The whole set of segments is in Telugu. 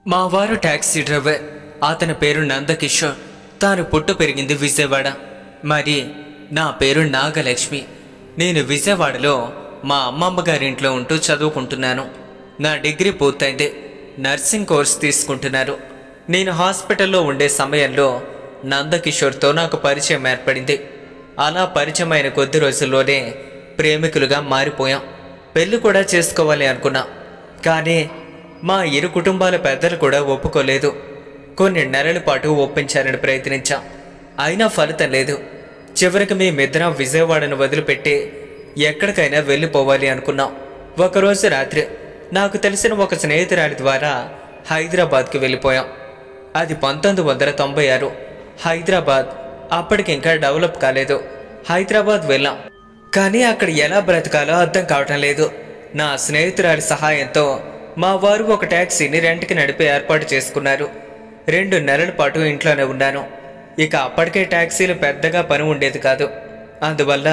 మా వారు ట్యాక్సీ డ్రైవర్ అతని పేరు నందకిషోర్ తాను పుట్టు పెరిగింది విజయవాడ మరి నా పేరు నాగలక్ష్మి నేను విజయవాడలో మా అమ్మమ్మ గారింట్లో ఉంటూ చదువుకుంటున్నాను నా డిగ్రీ పూర్తయింది నర్సింగ్ కోర్స్ తీసుకుంటున్నారు నేను హాస్పిటల్లో ఉండే సమయంలో నందకిషోర్తో నాకు పరిచయం ఏర్పడింది అలా పరిచయమైన కొద్ది రోజుల్లోనే ప్రేమికులుగా మారిపోయాం పెళ్లి కూడా చేసుకోవాలి అనుకున్నా కానీ మా ఇరు కుటుంబాల పెద్దలు కూడా ఒప్పుకోలేదు కొన్ని నెలల పాటు ఒప్పించాలని ప్రయత్నించాం అయినా ఫలితం లేదు చివరికి మేమిద్దరం విజయవాడను వదిలిపెట్టి ఎక్కడికైనా వెళ్ళిపోవాలి అనుకున్నాం ఒకరోజు రాత్రి నాకు తెలిసిన ఒక స్నేహితురాలి ద్వారా హైదరాబాద్కి వెళ్ళిపోయాం అది పంతొమ్మిది వందల తొంభై ఆరు హైదరాబాద్ అప్పటికి ఇంకా డెవలప్ కాలేదు హైదరాబాద్ వెళ్ళాం కానీ అక్కడ ఎలా బ్రతకాలో అర్థం కావటం లేదు నా స్నేహితురాలి సహాయంతో మా వారు ఒక ట్యాక్సీని రెంట్కి నడిపే ఏర్పాటు చేసుకున్నారు రెండు నెలల పాటు ఇంట్లోనే ఉన్నాను ఇక అప్పటికే ట్యాక్సీలు పెద్దగా పని ఉండేది కాదు అందువల్ల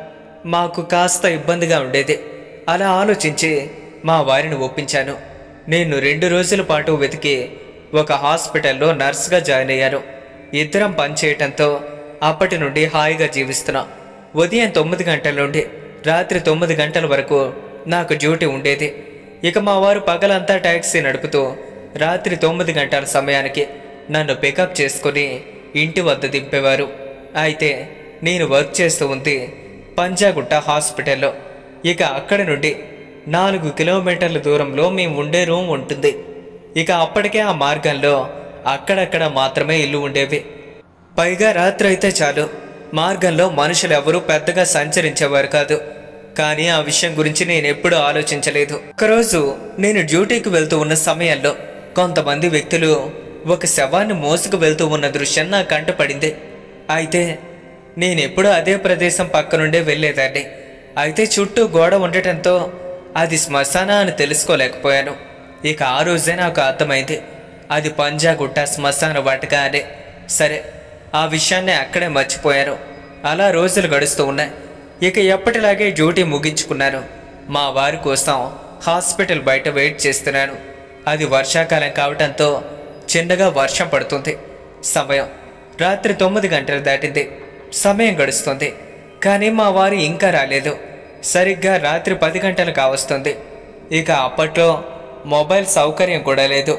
మాకు కాస్త ఇబ్బందిగా ఉండేది అలా ఆలోచించి మా వారిని ఒప్పించాను నేను రెండు రోజుల పాటు వెతికి ఒక హాస్పిటల్లో నర్సుగా జాయిన్ అయ్యాను ఇద్దరం పనిచేయటంతో అప్పటి నుండి హాయిగా జీవిస్తున్నాం ఉదయం తొమ్మిది గంటల నుండి రాత్రి తొమ్మిది గంటల వరకు నాకు డ్యూటీ ఉండేది ఇక మా వారు పగలంతా ట్యాక్సీ నడుపుతూ రాత్రి తొమ్మిది గంటల సమయానికి నన్ను పికప్ చేసుకుని ఇంటి వద్ద దింపేవారు అయితే నేను వర్క్ చేస్తూ ఉంది పంజాగుట్ట హాస్పిటల్లో ఇక అక్కడి నుండి నాలుగు కిలోమీటర్ల దూరంలో మేము ఉండే రూమ్ ఉంటుంది ఇక అప్పటికే ఆ మార్గంలో అక్కడక్కడ మాత్రమే ఇల్లు ఉండేవి పైగా రాత్రి అయితే చాలు మార్గంలో మనుషులు ఎవరూ పెద్దగా సంచరించేవారు కాదు కానీ ఆ విషయం గురించి నేను ఎప్పుడూ ఆలోచించలేదు ఒకరోజు నేను డ్యూటీకి వెళ్తూ ఉన్న సమయంలో కొంతమంది వ్యక్తులు ఒక శవాన్ని మోసుకు వెళ్తూ ఉన్న దృశ్యం నా కంటపడింది అయితే నేనెప్పుడూ అదే ప్రదేశం పక్క నుండే వెళ్ళేదాన్ని అయితే చుట్టూ గోడ ఉండటంతో అది శ్మశాన అని తెలుసుకోలేకపోయాను ఇక ఆ రోజే నాకు అర్థమైంది అది పంజాగుట్ట శ్మశాన వాటిక అనే సరే ఆ విషయాన్ని అక్కడే మర్చిపోయాను అలా రోజులు గడుస్తూ ఉన్నాయి ఇక ఎప్పటిలాగే డ్యూటీ ముగించుకున్నాను మా వారి కోసం హాస్పిటల్ బయట వెయిట్ చేస్తున్నాను అది వర్షాకాలం కావటంతో చిన్నగా వర్షం పడుతుంది సమయం రాత్రి తొమ్మిది గంటలు దాటింది సమయం గడుస్తుంది కానీ మా వారు ఇంకా రాలేదు సరిగ్గా రాత్రి పది గంటలు కావస్తుంది ఇక అప్పట్లో మొబైల్ సౌకర్యం కూడా లేదు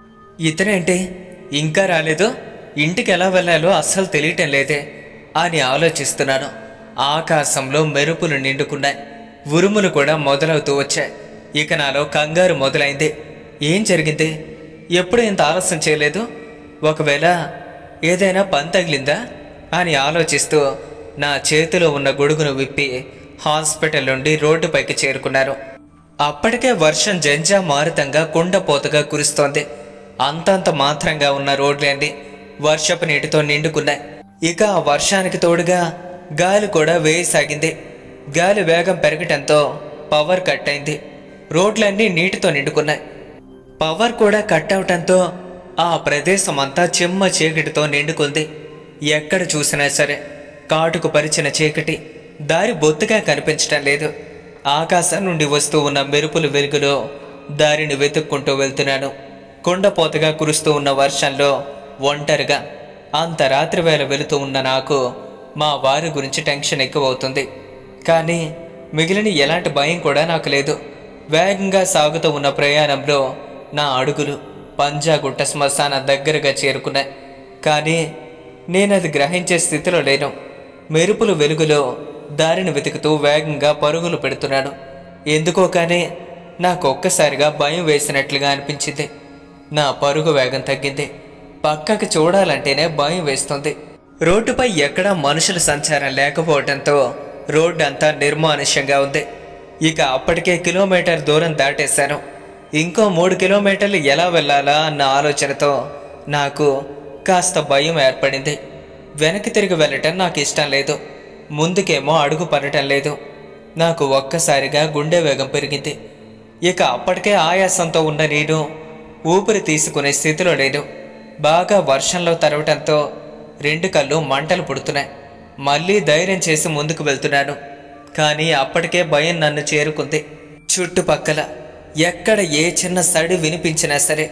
ఇతనేంటి ఇంకా రాలేదు ఇంటికి ఎలా వెళ్ళాలో అస్సలు తెలియటం లేదే అని ఆలోచిస్తున్నాను ఆకాశంలో మెరుపులు నిండుకున్నాయి ఉరుములు కూడా మొదలవుతూ వచ్చాయి ఇక నాలో కంగారు మొదలైంది ఏం జరిగింది ఎప్పుడు ఇంత ఆలస్యం చేయలేదు ఒకవేళ ఏదైనా పని తగిలిందా అని ఆలోచిస్తూ నా చేతిలో ఉన్న గొడుగును విప్పి హాస్పిటల్ నుండి రోడ్డుపైకి చేరుకున్నారు అప్పటికే వర్షం జంజా మారుతంగా కుండపోతగా కురుస్తోంది అంతంత మాత్రంగా ఉన్న రోడ్లన్నీ వర్షపు నీటితో నిండుకున్నాయి ఇక ఆ వర్షానికి తోడుగా గాలి కూడా వేయసాగింది గాలి వేగం పెరగటంతో పవర్ కట్ అయింది రోడ్లన్నీ నీటితో నిండుకున్నాయి పవర్ కూడా కట్ అవటంతో ఆ ప్రదేశం అంతా చిమ్మ చీకటితో నిండుకుంది ఎక్కడ చూసినా సరే కాటుకు పరిచిన చీకటి దారి బొత్తుగా కనిపించటం లేదు ఆకాశం నుండి వస్తూ ఉన్న మెరుపుల వెలుగులో దారిని వెతుక్కుంటూ వెళ్తున్నాను కుండపోతగా కురుస్తూ ఉన్న వర్షంలో ఒంటరిగా అంత రాత్రి వేళ వెళుతూ ఉన్న నాకు మా వారి గురించి టెన్షన్ ఎక్కువ అవుతుంది కానీ మిగిలిన ఎలాంటి భయం కూడా నాకు లేదు వేగంగా సాగుతూ ఉన్న ప్రయాణంలో నా అడుగులు పంజాగుట్ట శ్మశాన దగ్గరగా చేరుకున్నాయి కానీ నేనది గ్రహించే స్థితిలో లేను మెరుపులు వెలుగులో దారిని వెతుకుతూ వేగంగా పరుగులు పెడుతున్నాను ఎందుకో కానీ నాకు ఒక్కసారిగా భయం వేసినట్లుగా అనిపించింది నా పరుగు వేగం తగ్గింది పక్కకి చూడాలంటేనే భయం వేస్తుంది రోడ్డుపై ఎక్కడా మనుషుల సంచారం లేకపోవడంతో రోడ్డు అంతా నిర్మానుష్యంగా ఉంది ఇక అప్పటికే కిలోమీటర్ దూరం దాటేశాను ఇంకో మూడు కిలోమీటర్లు ఎలా వెళ్ళాలా అన్న ఆలోచనతో నాకు కాస్త భయం ఏర్పడింది వెనక్కి తిరిగి వెళ్ళటం నాకు ఇష్టం లేదు ముందుకేమో అడుగు పడటం లేదు నాకు ఒక్కసారిగా గుండె వేగం పెరిగింది ఇక అప్పటికే ఆయాసంతో ఉన్న నేను ఊపిరి తీసుకునే స్థితిలో లేను బాగా వర్షంలో తరవటంతో రెండు కళ్ళు మంటలు పుడుతున్నాయి మళ్ళీ ధైర్యం చేసి ముందుకు వెళ్తున్నాను కానీ అప్పటికే భయం నన్ను చేరుకుంది చుట్టుపక్కల ఎక్కడ ఏ చిన్న సడి వినిపించినా సరే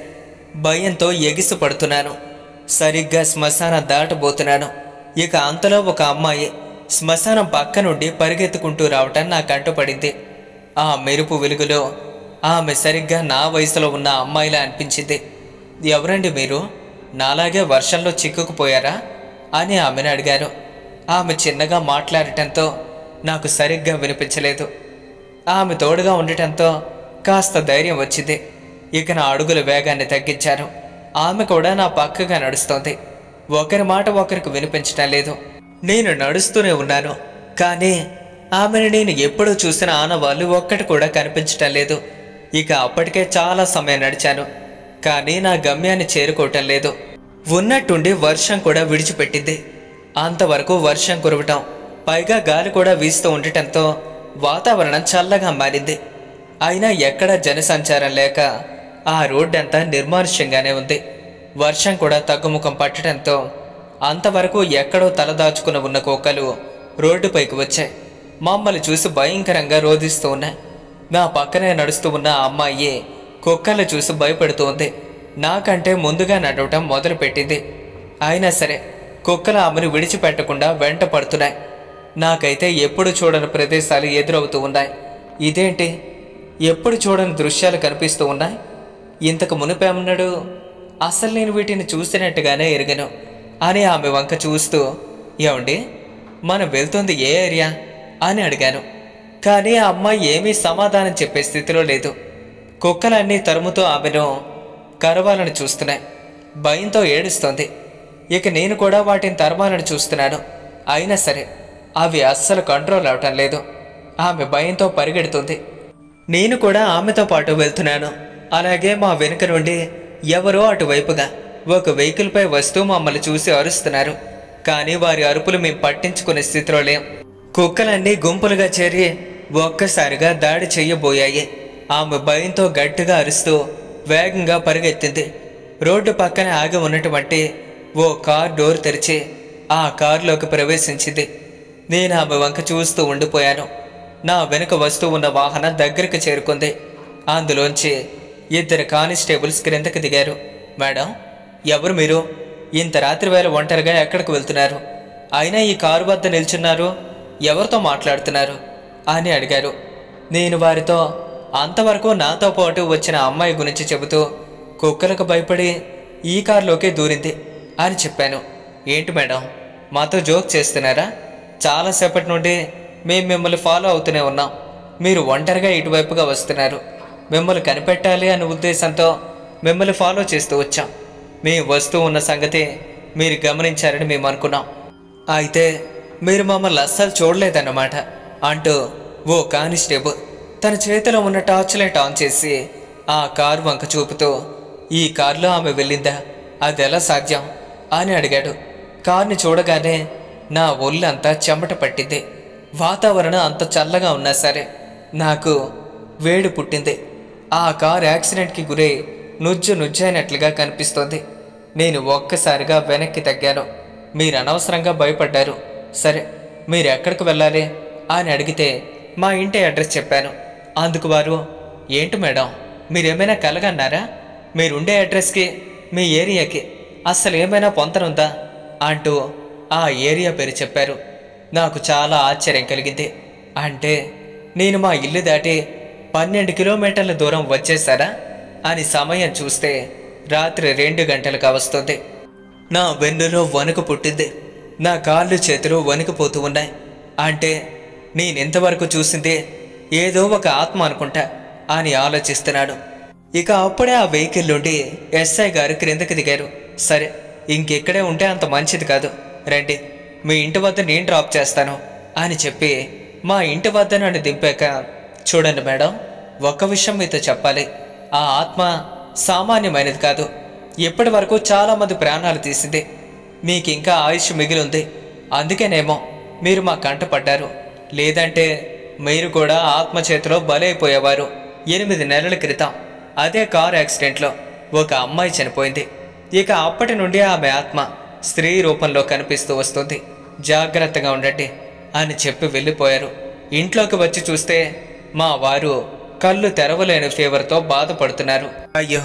భయంతో ఎగిసి పడుతున్నాను సరిగ్గా శ్మశానం దాటబోతున్నాను ఇక అంతలో ఒక అమ్మాయి శ్మశానం పక్క నుండి పరిగెత్తుకుంటూ రావటం నా కంటపడింది ఆ మెరుపు వెలుగులో ఆమె సరిగ్గా నా వయసులో ఉన్న అమ్మాయిలా అనిపించింది ఎవరండి మీరు నాలాగే వర్షంలో చిక్కుకుపోయారా అని ఆమెను అడిగారు ఆమె చిన్నగా మాట్లాడటంతో నాకు సరిగ్గా వినిపించలేదు ఆమె తోడుగా ఉండటంతో కాస్త ధైర్యం వచ్చింది ఇక నా అడుగుల వేగాన్ని తగ్గించాను ఆమె కూడా నా పక్కగా నడుస్తోంది ఒకరి మాట ఒకరికి వినిపించటం లేదు నేను నడుస్తూనే ఉన్నాను కానీ ఆమెను నేను ఎప్పుడూ చూసిన ఆనవాళ్ళు ఒక్కటి కూడా కనిపించటం లేదు ఇక అప్పటికే చాలా సమయం నడిచాను కానీ నా గమ్యాన్ని చేరుకోవటం లేదు ఉన్నట్టుండి వర్షం కూడా విడిచిపెట్టింది అంతవరకు వర్షం కురవటం పైగా గాలి కూడా వీస్తూ ఉండటంతో వాతావరణం చల్లగా మారింది అయినా ఎక్కడా జనసంచారం లేక ఆ రోడ్డంతా నిర్మానుష్యంగానే ఉంది వర్షం కూడా తగ్గుముఖం పట్టడంతో అంతవరకు ఎక్కడో తలదాచుకుని ఉన్న కుక్కలు రోడ్డుపైకి వచ్చాయి మమ్మల్ని చూసి భయంకరంగా రోధిస్తూ ఉన్నాయి నా పక్కనే నడుస్తూ ఉన్న ఆ అమ్మాయి కుక్కలు చూసి భయపడుతూ ఉంది నాకంటే ముందుగా నడవటం మొదలుపెట్టింది అయినా సరే కుక్కలు ఆమెను విడిచిపెట్టకుండా వెంట పడుతున్నాయి నాకైతే ఎప్పుడు చూడని ప్రదేశాలు ఎదురవుతూ ఉన్నాయి ఇదేంటి ఎప్పుడు చూడని దృశ్యాలు కనిపిస్తూ ఉన్నాయి ఇంతకు మునిపేమన్నాడు అసలు నేను వీటిని చూసినట్టుగానే ఎరిగను అని ఆమె వంక చూస్తూ ఏమండి మనం వెళ్తుంది ఏ ఏరియా అని అడిగాను కానీ ఆ అమ్మాయి ఏమీ సమాధానం చెప్పే స్థితిలో లేదు కుక్కలన్నీ తరుముతూ ఆమెను కరవాలని చూస్తున్నాయి భయంతో ఏడుస్తోంది ఇక నేను కూడా వాటిని తరమాలని చూస్తున్నాను అయినా సరే అవి అస్సలు కంట్రోల్ అవటం లేదు ఆమె భయంతో పరిగెడుతుంది నేను కూడా ఆమెతో పాటు వెళ్తున్నాను అలాగే మా వెనుక నుండి ఎవరో అటువైపుగా ఒక వెహికల్పై వస్తూ మమ్మల్ని చూసి అరుస్తున్నారు కానీ వారి అరుపులు మేము పట్టించుకునే స్థితిలో లేం కుక్కలన్నీ గుంపులుగా చేరి ఒక్కసారిగా దాడి చెయ్యబోయాయి ఆమె భయంతో గట్టిగా అరుస్తూ వేగంగా పరిగెత్తింది రోడ్డు పక్కన ఆగి ఉన్నటువంటి ఓ కార్ డోర్ తెరిచి ఆ కారులోకి ప్రవేశించింది నేను ఆమె వంక చూస్తూ ఉండిపోయాను నా వెనుక వస్తూ ఉన్న వాహనం దగ్గరికి చేరుకుంది అందులోంచి ఇద్దరు కానిస్టేబుల్స్ క్రిందకి దిగారు మేడం ఎవరు మీరు ఇంత రాత్రి వేళ ఒంటరిగా ఎక్కడికి వెళ్తున్నారు అయినా ఈ కారు వద్ద నిల్చున్నారు ఎవరితో మాట్లాడుతున్నారు అని అడిగారు నేను వారితో అంతవరకు నాతో పాటు వచ్చిన అమ్మాయి గురించి చెబుతూ కుక్కలకు భయపడి ఈ కారులోకే దూరింది అని చెప్పాను ఏంటి మేడం మాతో జోక్ చేస్తున్నారా చాలాసేపటి నుండి మేము మిమ్మల్ని ఫాలో అవుతూనే ఉన్నాం మీరు ఒంటరిగా ఇటువైపుగా వస్తున్నారు మిమ్మల్ని కనిపెట్టాలి అనే ఉద్దేశంతో మిమ్మల్ని ఫాలో చేస్తూ వచ్చాం మేము వస్తూ ఉన్న సంగతి మీరు గమనించారని మేము అనుకున్నాం అయితే మీరు మమ్మల్ని అస్సలు చూడలేదన్నమాట అంటూ ఓ కానిస్టేబుల్ తన చేతిలో ఉన్న టార్చ్ లైట్ ఆన్ చేసి ఆ కారు వంక చూపుతూ ఈ కారులో ఆమె వెళ్ళిందా అది ఎలా సాధ్యం అని అడిగాడు కార్ని చూడగానే నా ఒళ్ళంతా చెమట పట్టింది వాతావరణం అంత చల్లగా ఉన్నా సరే నాకు వేడి పుట్టింది ఆ కార్ యాక్సిడెంట్కి గురై నుజ్జు నుజ్జైనట్లుగా కనిపిస్తోంది నేను ఒక్కసారిగా వెనక్కి తగ్గాను మీరు అనవసరంగా భయపడ్డారు సరే మీరు ఎక్కడికి వెళ్ళాలి అని అడిగితే మా ఇంటి అడ్రస్ చెప్పాను అందుకు వారు ఏంటి మేడం మీరేమైనా కలగన్నారా మీరుండే అడ్రస్కి మీ ఏరియాకి అస్సలు ఏమైనా పొంతనుందా అంటూ ఆ ఏరియా పేరు చెప్పారు నాకు చాలా ఆశ్చర్యం కలిగింది అంటే నేను మా ఇల్లు దాటి పన్నెండు కిలోమీటర్ల దూరం వచ్చేసారా అని సమయం చూస్తే రాత్రి రెండు గంటలకు వస్తుంది నా వెన్నులో వణుకు పుట్టింది నా కాళ్ళు చేతులు వణికిపోతూ ఉన్నాయి అంటే నేనెంతవరకు చూసింది ఏదో ఒక ఆత్మ అనుకుంటా అని ఆలోచిస్తున్నాడు ఇక అప్పుడే ఆ వెహికల్ నుండి ఎస్ఐ గారు క్రిందకి దిగారు సరే ఇంకెక్కడే ఉంటే అంత మంచిది కాదు రండి మీ ఇంటి వద్ద నేను డ్రాప్ చేస్తాను అని చెప్పి మా ఇంటి వద్ద నన్ను దింపాక చూడండి మేడం ఒక్క విషయం మీతో చెప్పాలి ఆ ఆత్మ సామాన్యమైనది కాదు ఇప్పటి వరకు చాలామంది ప్రాణాలు తీసింది మీకు ఇంకా ఆయుష్ మిగిలి ఉంది అందుకేనేమో మీరు మా కంట పడ్డారు లేదంటే మీరు కూడా ఆత్మ చేతిలో బలైపోయేవారు ఎనిమిది నెలల క్రితం అదే కారు యాక్సిడెంట్లో ఒక అమ్మాయి చనిపోయింది ఇక అప్పటి నుండి ఆమె ఆత్మ స్త్రీ రూపంలో కనిపిస్తూ వస్తుంది జాగ్రత్తగా ఉండండి అని చెప్పి వెళ్ళిపోయారు ఇంట్లోకి వచ్చి చూస్తే మా వారు కళ్ళు తెరవలేని ఫీవర్తో బాధపడుతున్నారు అయ్యో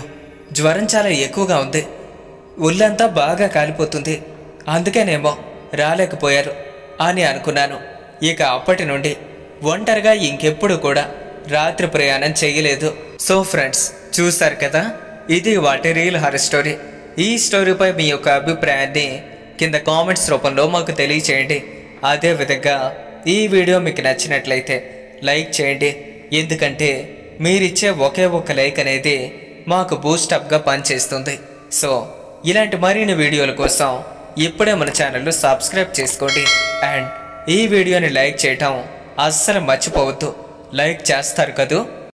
జ్వరం చాలా ఎక్కువగా ఉంది ఒళ్ళంతా బాగా కాలిపోతుంది అందుకేనేమో రాలేకపోయారు అని అనుకున్నాను ఇక అప్పటి నుండి ఒంటరిగా ఇంకెప్పుడు కూడా రాత్రి ప్రయాణం చేయలేదు సో ఫ్రెండ్స్ చూసారు కదా ఇది వాటి రియల్ హర్ స్టోరీ ఈ స్టోరీపై మీ యొక్క అభిప్రాయాన్ని కింద కామెంట్స్ రూపంలో మాకు తెలియచేయండి అదేవిధంగా ఈ వీడియో మీకు నచ్చినట్లయితే లైక్ చేయండి ఎందుకంటే మీరిచ్చే ఒకే ఒక్క లైక్ అనేది మాకు బూస్టప్గా పనిచేస్తుంది సో ఇలాంటి మరిన్ని వీడియోల కోసం ఇప్పుడే మన ఛానల్ను సబ్స్క్రైబ్ చేసుకోండి అండ్ ఈ వీడియోని లైక్ చేయటం అస్సలు మర్చిపోవద్దు లైక్ చేస్తారు కదూ